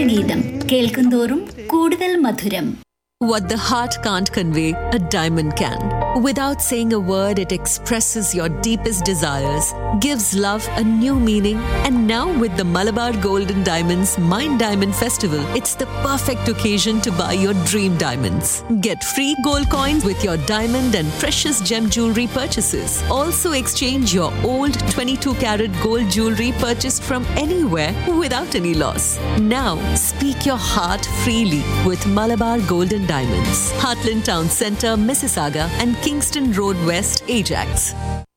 ഇഷ്ടഗീതം കേൾക്കുന്തോറും കൂടുതൽ മധുരം What the heart can't convey, a diamond can. Without saying a word, it expresses your deepest desires, gives love a new meaning, and now with the Malabar Golden Diamonds Mind Diamond Festival, it's the perfect occasion to buy your dream diamonds. Get free gold coins with your diamond and precious gem jewelry purchases. Also exchange your old 22 karat gold jewelry purchased from anywhere without any loss. Now, speak your heart freely with Malabar Golden Diamonds, Heartland Town Centre, Mississauga, and Kingston Road West, Ajax.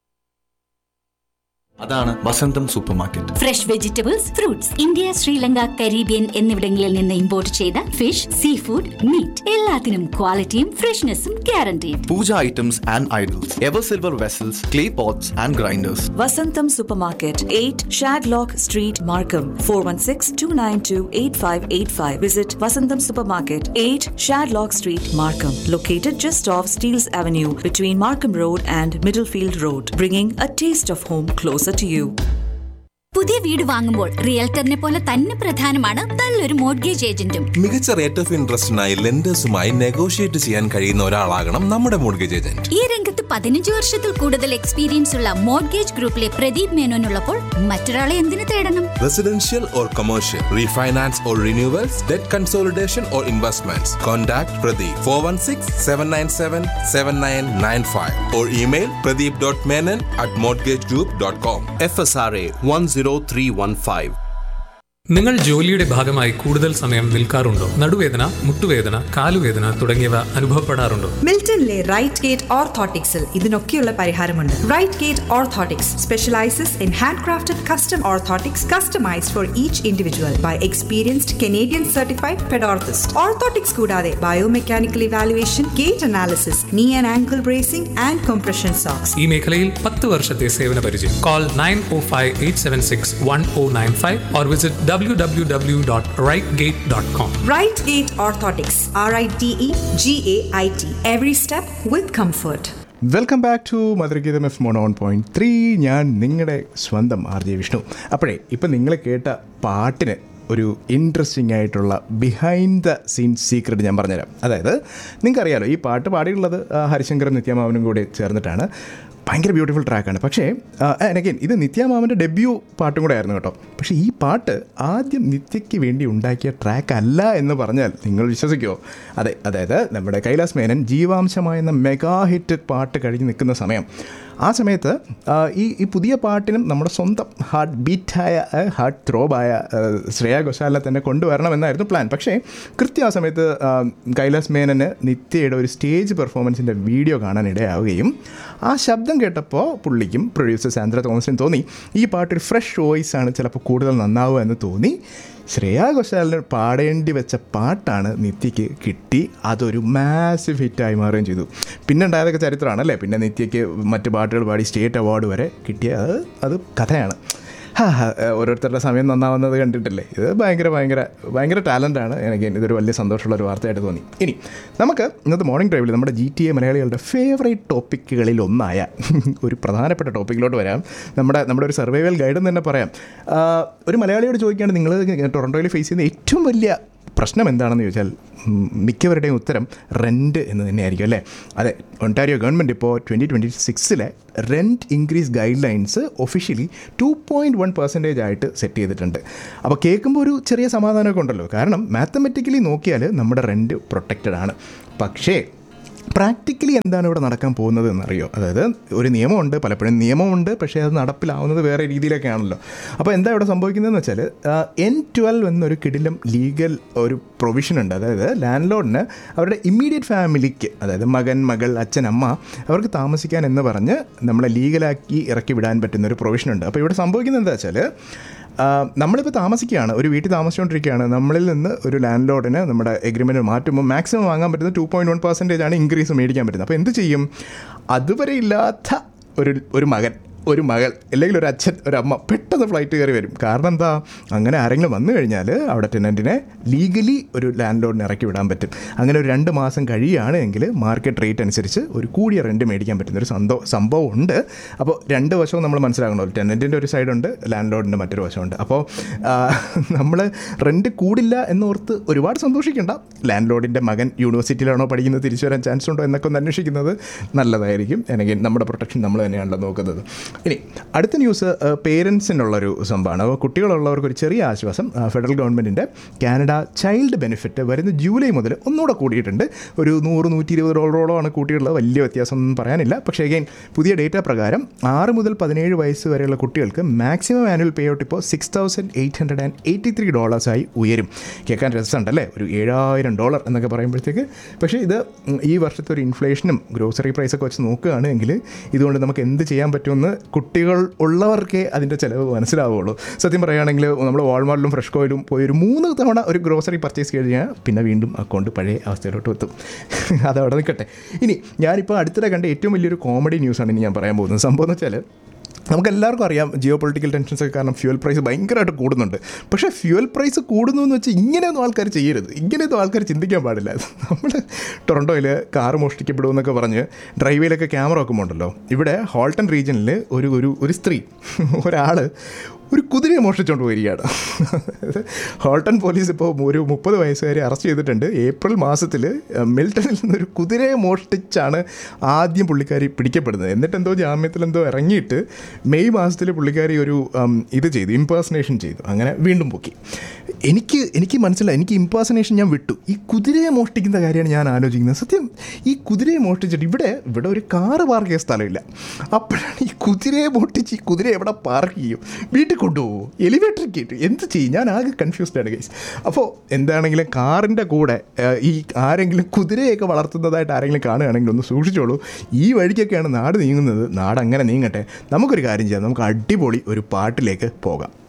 അതാണ് Vasantham super market fresh vegetables fruits India Sri Lanka Caribbean എന്നിവിടങ്ങളിൽ നിന്ന് import ചെയ്ത fish sea food meat എല്ലാത്തിനും ക്വാളിറ്റിയും ഫ്രഷ്നെസ്സും guaranteed puja items and idols ever silver vessels clay pots and grinders Vasantam Supermarket, 8 Shadlock Street, Markham, 416-292-8585. Visit Vasantam Supermarket, 8 Shadlock Street, Markham, located just off Steeles Avenue between Markham Road and Middlefield Road, bringing a taste of home closer to you. പുതിയ വീട് വാങ്ങുമ്പോൾ റിയൽറ്ററിനെ പോലെ തന്നെ പ്രധാനമാണ് നല്ലൊരു mortgage ഏജന്റും മികച്ച rate of ഇൻട്രസ്റ്റിനായി ലെൻഡേഴ്സുമായി നെഗോഷിയേറ്റ് ചെയ്യാൻ കഴിയുന്ന ഒരാളാകണം നമ്മുടെ മോർഗേജ് ഏജന്റ് ഈ രംഗത്ത് പതിനഞ്ച് വർഷത്തിൽ കൂടുതൽ എക്സ്പീരിയൻസ് ഉള്ള മോഡ്ഗേജ് ഗ്രൂപ്പിലെ പ്രദീപ് മേനോനുള്ളപ്പോൾ മറ്റൊരാളെ എന്തിനു തേടണം residential or commercial refinance or renewals debt consolidation or investments contact Pradeep four one six seven nine seven seven nine nine five or email Pradeep dot Menon at mortgage group dot com F S R A one zero three one five നിങ്ങൾ ജോലിയുടെ ഭാഗമായി കൂടുതൽ സമയം നിൽക്കാറുണ്ടോ നടുവേദന മുട്ടുവേദന കാലുവേദന തുടങ്ങിയവ അനുഭവപ്പെടാറുണ്ടോ മിൽട്ടണിലെ right gate ഓർത്തോട്ടിക്സിൽ ഇതിനൊക്കെയുള്ള പരിഹാരമുണ്ട് Rite Gait Orthotics specialises in hand crafted custom orthotics customised for each individual by experienced Canadian certified pedorthist orthotics കൂടാതെ biomechanical evaluation gait analysis knee and ankle bracing and compression socks ഈ മേഖലയിൽ പത്ത് വർഷത്തെ സേവന പരിചയം call nine O five eight seven six one O nine five or visit W W W dot Rite Gait dot com Rite Gait Orthotics R I T E G A I T every step with comfort welcome back to Madhurageetham F മോൺ one point three ഞാൻ നിങ്ങളുടെ സ്വന്തം R J Vishnu അപ്പോഴേ ഇപ്പം നിങ്ങൾ കേട്ട പാട്ടിന് ഒരു ഇൻട്രസ്റ്റിംഗ് ആയിട്ടുള്ള ബിഹൈൻഡ് ദ സീൻ സീക്രട്ട് ഞാൻ പറഞ്ഞുതരാം അതായത് നിങ്ങൾക്കറിയാലോ ഈ പാട്ട് പാടിയിട്ടുള്ളത് ആ, ഹരിശങ്കറും നിത്യമാവനും കൂടി ചേർന്നിട്ടാണ് ഭയങ്കര ബ്യൂട്ടിഫുൾ ട്രാക്കാണ് പക്ഷേ എനിക്ക് ഇത് നിത്യമാമൻ്റെ ഡെബ്യൂ പാട്ടും കൂടെ ആയിരുന്നു കേട്ടോ പക്ഷേ ഈ പാട്ട് ആദ്യം നിത്യയ്ക്ക് വേണ്ടി ഉണ്ടാക്കിയ ട്രാക്ക് അല്ല എന്ന് പറഞ്ഞാൽ നിങ്ങൾ വിശ്വസിക്കുമോ അതെ അതായത് നമ്മുടെ കൈലാസ് മേനൻ ജീവാംശമായ എന്ന മെഗാ ഹിറ്റ് പാട്ട് കഴിഞ്ഞ് നിൽക്കുന്ന സമയം ആ സമയത്ത് ആ, ഈ ഈ പുതിയ പാട്ടിനും നമ്മുടെ സ്വന്തം ഹാർട്ട് ബീറ്റായ ഹാർട്ട് ത്രോബായ ശ്രേയ ഘോഷാലിനെ തന്നെ കൊണ്ടുവരണമെന്നായിരുന്നു പ്ലാൻ പക്ഷേ കൃത്യം ആ സമയത്ത് ആ, കൈലാസ് മേനന് നിത്യയുടെ ഒരു സ്റ്റേജ് പെർഫോമൻസിൻ്റെ വീഡിയോ കാണാൻ ഇടയാവുകയും ആ ശബ്ദം കേട്ടപ്പോൾ പുള്ളിക്കും പ്രൊഡ്യൂസർ സാന്ദ്ര തോമസിനും തോന്നി ഈ പാട്ടൊരു ഫ്രഷ് വോയിസ് ആണ് ചിലപ്പോൾ കൂടുതൽ നന്നാവുക എന്ന് തോന്നി ശ്രേയ ഘോഷാലിന് പാടേണ്ടി വെച്ച പാട്ടാണ് നിത്യയ്ക്ക് കിട്ടി അതൊരു മാസീവ് ഹിറ്റായി മാറുകയും ചെയ്തു പിന്നെ ഉണ്ടായതൊക്കെ ചരിത്രമാണ് അല്ലേ പിന്നെ നിത്യയ്ക്ക് മറ്റ് പാട്ടുകൾ പാടി സ്റ്റേറ്റ് അവാർഡ് വരെ കിട്ടിയ അത് അത് കഥയാണ് ഹാ, ഹാ, ഓരോരുത്തരുടെ സമയം നന്നാവുന്നത് കണ്ടിട്ടില്ലേ ഇത് ഭയങ്കര ഭയങ്കര ഭയങ്കര ടാലൻ്റാണ് എനിക്ക് ഇതൊരു വലിയ സന്തോഷമുള്ള ഒരു വാർത്തയായിട്ട് തോന്നി ഇനി നമുക്ക് ഇന്നത്തെ മോർണിംഗ് ഡ്രൈവിൽ നമ്മുടെ ജി ടി എ മലയാളികളുടെ ഫേവറേറ്റ് ടോപ്പിക്കുകളിൽ ഒന്നായ ഒരു പ്രധാനപ്പെട്ട ടോപ്പിക്കിലോട്ട് വരാം നമ്മുടെ നമ്മുടെ ഒരു സർവൈവൽ ഗൈഡ് എന്ന് തന്നെ പറയാം ആ, ഒരു മലയാളിയോട് ചോദിക്കുകയാണ് നിങ്ങൾ ടൊറൻറ്റോയിൽ ഫേസ് ചെയ്യുന്ന ഏറ്റവും വലിയ പ്രശ്നം എന്താണെന്ന് ചോദിച്ചാൽ ഉം, മിക്കവരുടെയും ഉത്തരം റെൻറ്റ് എന്ന് തന്നെയായിരിക്കും അല്ലേ അതെ ഒണ്ടാരിയോ ഗവൺമെൻറ് ഇപ്പോൾ ട്വൻറ്റി ട്വൻറ്റി സിക്സിലെ rent increase guidelines officially two point one percentage ആയിട്ട് സെറ്റ് ചെയ്തിട്ടുണ്ട് അപ്പോൾ കേൾക്കുമ്പോൾ ഒരു ചെറിയ സമാധാനമൊക്കെ ഉണ്ടല്ലോ കാരണം മാത്തമെറ്റിക്കലി നോക്കിയാൽ നമ്മുടെ റെൻറ്റ് പ്രൊട്ടക്റ്റഡ് ആണ് പക്ഷേ പ്രാക്ടിക്കലി എന്താണ് ഇവിടെ നടക്കാൻ പോകുന്നത് എന്നറിയോ അതായത് ഒരു നിയമമുണ്ട് പലപ്പോഴും നിയമമുണ്ട് പക്ഷേ അത് നടപ്പിലാവുന്നത് വേറെ രീതിയിലൊക്കെ ആണല്ലോ അപ്പോൾ എന്താ ഇവിടെ സംഭവിക്കുന്നതെന്ന് വെച്ചാൽ എൻ ട്വൽവ് എന്നൊരു കിടിലം ലീഗൽ ഒരു പ്രൊവിഷൻ ഉണ്ട് അതായത് ലാൻഡ് ലോഡിന് അവരുടെ ഇമ്മീഡിയറ്റ് ഫാമിലിക്ക് അതായത് മകൻ മകൾ അച്ഛൻ അമ്മ അവർക്ക് താമസിക്കാൻ എന്ന് പറഞ്ഞ് നമ്മളെ ലീഗലാക്കി ഇറക്കി വിടാൻ പറ്റുന്ന ഒരു പ്രൊവിഷൻ ഉണ്ട് അപ്പോൾ ഇവിടെ സംഭവിക്കുന്നത് എന്താ വെച്ചാൽ നമ്മളിപ്പോൾ താമസിക്കുകയാണ് ഒരു വീട്ടിൽ താമസിച്ചുകൊണ്ടിരിക്കുകയാണ് നമ്മളിൽ നിന്ന് ഒരു ലാൻഡ് ലോഡിന് നമ്മുടെ എഗ്രിമെൻറ്റ് മാറ്റുമ്പോൾ മാക്സിമം വാങ്ങാൻ പറ്റുന്ന ടു പോയിൻറ്റ് വൺ പെർസെൻറ്റേജ് ആണ് ഇൻക്രീസ് മേടിക്കാൻ പറ്റുന്നത് അപ്പോൾ എന്ത് ചെയ്യും അതുവരെ ഇല്ലാത്ത ഒരു ഒരു മകൻ ഒരു മകൾ അല്ലെങ്കിൽ ഒരു അച്ഛൻ ഒരു അമ്മ പെട്ടെന്ന് ഫ്ലൈറ്റ് കയറി വരും കാരണം എന്താ അങ്ങനെ ആരെങ്കിലും വന്നു കഴിഞ്ഞാൽ അവിടെ ടെനൻറ്റിനെ ലീഗലി ഒരു ലാൻഡ് ലോഡിന് ഇറക്കി വിടാൻ പറ്റും അങ്ങനെ ഒരു രണ്ട് മാസം കഴിയുകയാണെങ്കിൽ മാർക്കറ്റ് റേറ്റ് അനുസരിച്ച് ഒരു കൂടിയ റെൻറ്റ് മേടിക്കാൻ പറ്റുന്ന ഒരു സന്തോ സംഭവം ഉണ്ട് അപ്പോൾ രണ്ട് വശവും നമ്മൾ മനസ്സിലാക്കണമല്ലോ ടെനൻറ്റിൻ്റെ ഒരു സൈഡുണ്ട് ലാൻഡ് ലോഡിൻ്റെ മറ്റൊരു വശമുണ്ട് അപ്പോൾ നമ്മൾ റെൻറ്റ് കൂടില്ല എന്നോർത്ത് ഒരുപാട് സന്തോഷിക്കേണ്ട ലാൻഡ് ലോഡിൻ്റെ മകൻ യൂണിവേഴ്സിറ്റിയിലാണോ പഠിക്കുന്നത് തിരിച്ചു വരാൻ ചാൻസ് ഉണ്ടോ എന്നൊക്കെ ഒന്ന് അന്വേഷിക്കുന്നത് നല്ലതായിരിക്കും അല്ലെങ്കിൽ നമ്മുടെ പ്രൊട്ടക്ഷൻ നമ്മൾ തന്നെയാണല്ലോ നോക്കുന്നത് ഇനി അടുത്ത ന്യൂസ് പേരൻസിനുള്ളൊരു സംഭവമാണ് അപ്പോൾ കുട്ടികളുള്ളവർക്ക് ഒരു ചെറിയ ആശ്വാസം ആ, ഫെഡറൽ ഗവൺമെൻറ്റിൻ്റെ കാനഡ ചൈൽഡ് ബെനിഫിറ്റ് വരുന്ന ജൂലൈ മുതൽ ഒന്നുകൂടെ കൂടിയിട്ടുണ്ട് ഒരു നൂറ് നൂറ്റി ഇരുപത് ഡോളറോളമാണ് കൂട്ടിയുള്ളത് വലിയ വ്യത്യാസം ഒന്നും പറയാനില്ല പക്ഷേ അഗൈൻ പുതിയ ഡേറ്റ പ്രകാരം ആറ് മുതൽ പതിനേഴ് വയസ്സ് വരെയുള്ള കുട്ടികൾക്ക് മാക്സിമം ആനുവൽ പേ ഔട്ട് ഇപ്പോൾ six thousand eight hundred and eighty three ഡോളേഴ്സായി ഉയരും കേൾക്കാൻ രസമുണ്ടല്ലേ ഒരു ഏഴായിരം ഡോളർ എന്നൊക്കെ പറയുമ്പോഴത്തേക്ക് പക്ഷേ ഇത് ഉം, ഈ വർഷത്തെ ഒരു ഇൻഫ്ലേഷനും ഗ്രോസറി പ്രൈസൊക്കെ വെച്ച് നോക്കുകയാണെങ്കിൽ ഇതുകൊണ്ട് നമുക്ക് എന്ത് ചെയ്യാൻ പറ്റുമെന്ന് കുട്ടികൾ ഉള്ളവർക്കേ അതിൻ്റെ ചിലവ് മനസ്സിലാവുള്ളൂ സത്യം പറയുകയാണെങ്കിൽ നമ്മൾ വാൾമാർട്ടിലും ഫ്രഷ് കോയിലും പോയി ഒരു മൂന്ന് തവണ ഒരു ഗ്രോസറി പർച്ചേസ് കഴിഞ്ഞാൽ പിന്നെ വീണ്ടും അക്കൗണ്ട് പഴയ അവസ്ഥയിലോട്ട് എത്തും അതവിടെ നിൽക്കട്ടെ ഇനി ഞാനിപ്പോൾ അടുത്തിടെ കണ്ട ഏറ്റവും വലിയൊരു കോമഡി ന്യൂസാണ് ഇനി ഞാൻ പറയാൻ പോകുന്നത് സംഭവം എന്ന് വെച്ചാൽ നമുക്ക് എല്ലാവർക്കും അറിയാം ജിയോ പൊളിറ്റിക്കൽ ടെൻഷൻസ് ഒക്കെ കാരണം ഫ്യൂൽ പ്രൈസ് ഭയങ്കരമായിട്ട് കൂടുന്നുണ്ട് പക്ഷേ ഫ്യൂൽ പ്രൈസ് കൂടുന്നു എന്ന് വെച്ച് ഇങ്ങനെയൊന്നും ആൾക്കാർ ചെയ്യരുത് ഇങ്ങനെയൊന്നും ആൾക്കാർ ചിന്തിക്കാൻ പാടില്ല നമ്മൾ ടൊറൻറ്റോയിൽ കാറ് മോഷ്ടിക്കപ്പെടുമെന്നൊക്കെ പറഞ്ഞ് ഡ്രൈവേയിലൊക്കെ ക്യാമറ വെക്കുമ്പോണ്ടല്ലോ ഇവിടെ ഹോൾട്ടൺ റീജിയനിൽ ഒരു ഒരു ഒരു സ്ത്രീ ഒരാൾ ഒരു കുതിരയെ മോഷ്ടിച്ചുകൊണ്ട് വരികയാണ് ഹോൾട്ടൺ പോലീസ് ഇപ്പോൾ ഒരു മുപ്പത് വയസ്സുകാരെ അറസ്റ്റ് ചെയ്തിട്ടുണ്ട് ഏപ്രിൽ മാസത്തിൽ മിൽട്ടണിൽ നിന്നൊരു കുതിരയെ മോഷ്ടിച്ചാണ് ആദ്യം പുള്ളിക്കാരി പിടിക്കപ്പെടുന്നത് എന്നിട്ട് എന്തോ ജാമ്യത്തിൽ എന്തോ ഇറങ്ങിയിട്ട് മെയ് മാസത്തിൽ പുള്ളിക്കാരി ഒരു ഉം, ഇത് ചെയ്തു ഇംപേഴ്സണേഷൻ ചെയ്തു അങ്ങനെ വീണ്ടും പൊക്കി എനിക്ക് എനിക്ക് മനസ്സിലായി എനിക്ക് ഇംപേഴ്സണേഷൻ ഞാൻ വിട്ടു ഈ കുതിരയെ മോഷ്ടിക്കുന്ന കാര്യമാണ് ഞാൻ ആലോചിക്കുന്നത് സത്യം ഈ കുതിരയെ മോഷ്ടിച്ചിട്ട് ഇവിടെ ഇവിടെ ഒരു കാറ് പാർക്ക് ചെയ്യാൻ സ്ഥലമില്ല അപ്പോഴാണ് ഈ കുതിരയെ മോഷ്ടിച്ച് ഈ കുതിര എവിടെ പാർക്ക് ചെയ്യും വീട്ടിൽ കൊണ്ടുപോകുമോ എലിവേറ്ററിൽ കയറ്റും എന്ത് ചെയ്യും ഞാൻ ആകെ കൺഫ്യൂസ്ഡ് ആണ് ഗൈസ് അപ്പോൾ എന്താണെങ്കിലും കാറിൻ്റെ കൂടെ ആ, ഈ ആരെങ്കിലും കുതിരയൊക്കെ വളർത്തുന്നതായിട്ട് ആരെങ്കിലും കാണുകയാണെങ്കിൽ ഒന്ന് സൂക്ഷിച്ചോളൂ ഈ വഴിക്കൊക്കെയാണ് നാട് നീങ്ങുന്നത് നാട് അങ്ങനെ നീങ്ങട്ടെ നമുക്കൊരു കാര്യം ചെയ്യാം നമുക്ക് അടിപൊളി ഒരു പാട്ടിലേക്ക് പോകാം